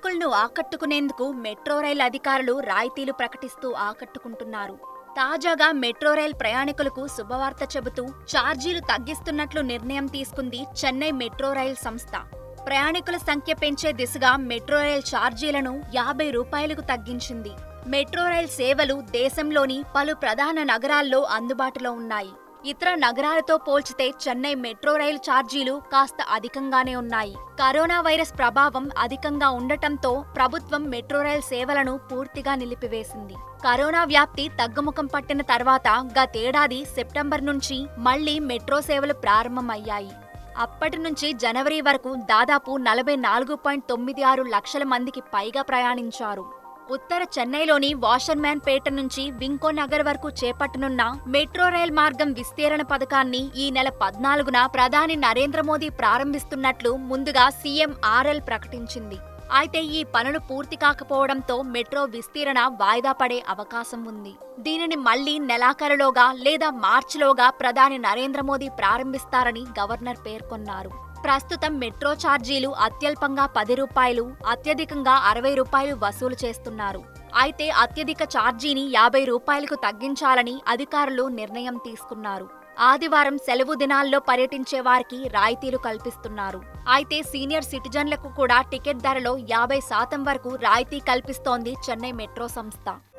ప్రయాణికులను ఆకట్టుకునేందుకు metro rail అధికారులు రాయితీలు ప్రకటిస్తూ ఆకట్టుకుంటున్నారు తాజాగా మెట్రో రైల్ ప్రయాణికులకు శుభవార్త చెబుతూ ఛార్జీలు తగ్గిస్తున్నట్లు నిర్ణయం తీసుకుంది చెన్నై మెట్రో రైల్ సంస్థ ప్రయాణికుల సంఖ్య పెంచే దిశగా మెట్రో రైల్ ఛార్జీలను యాభై రూపాయలకు తగ్గించింది మెట్రో రైల్ సేవలు దేశంలోని పలు ప్రధాన నగరాల్లో అందుబాటులో ఉన్నాయి ఇతర నగరాలతో పోల్చితే చెన్నై మెట్రో రైలు ఛార్జీలు కాస్త అధికంగానే ఉన్నాయి కరోనా వైరస్ ప్రభావం అధికంగా ఉండటంతో ప్రభుత్వం మెట్రో రైల్ సేవలను పూర్తిగా నిలిపివేసింది కరోనా వ్యాప్తి తగ్గుముఖం పట్టిన తర్వాత గతేడాది సెప్టెంబర్ నుంచి మళ్లీ మెట్రో సేవలు ప్రారంభమయ్యాయి అప్పటి నుంచి జనవరి వరకు దాదాపు నలభై నాలుగు పాయింట్ తొమ్మిది ఆరు లక్షల మందికి పైగా ప్రయాణించారు ఉత్తర చెన్నైలోని వాషర్మ్యాన్ పేట నుంచి వింకో నగర్ వరకు చేపట్టనున్న మెట్రో రైల్ మార్గం విస్తీరణ పథకాన్ని ఈ నెల పద్నాలుగున ప్రధాని నరేంద్ర మోదీ ప్రారంభిస్తున్నట్లు ముందుగా సీఎం ఆర్ఎల్ ప్రకటించింది అయితే ఈ పనులు పూర్తి కాకపోవడంతో మెట్రో విస్తీరణ వాయిదా పడే అవకాశం ఉంది దీనిని మళ్లీ నెలాఖరులోగా లేదా మార్చిలోగా ప్రధాని నరేంద్ర మోదీ ప్రారంభిస్తారని గవర్నర్ పేర్కొన్నారు ప్రస్తుతం మెట్రో ఛార్జీలు అత్యల్పంగా పది రూపాయలు అత్యధికంగా అరవై రూపాయలు వసూలు చేస్తున్నారు అయితే అత్యధిక ఛార్జీని యాభై రూపాయలకు తగ్గించాలని అధికారులు నిర్ణయం తీసుకున్నారు ఆదివారం సెలవు దినాల్లో పర్యటించే వారికి రాయితీలు కల్పిస్తున్నారు అయితే సీనియర్ సిటిజన్లకు కూడా టికెట్ ధరలో యాభై శాతం వరకు రాయితీ కల్పిస్తోంది చెన్నై మెట్రో సంస్థ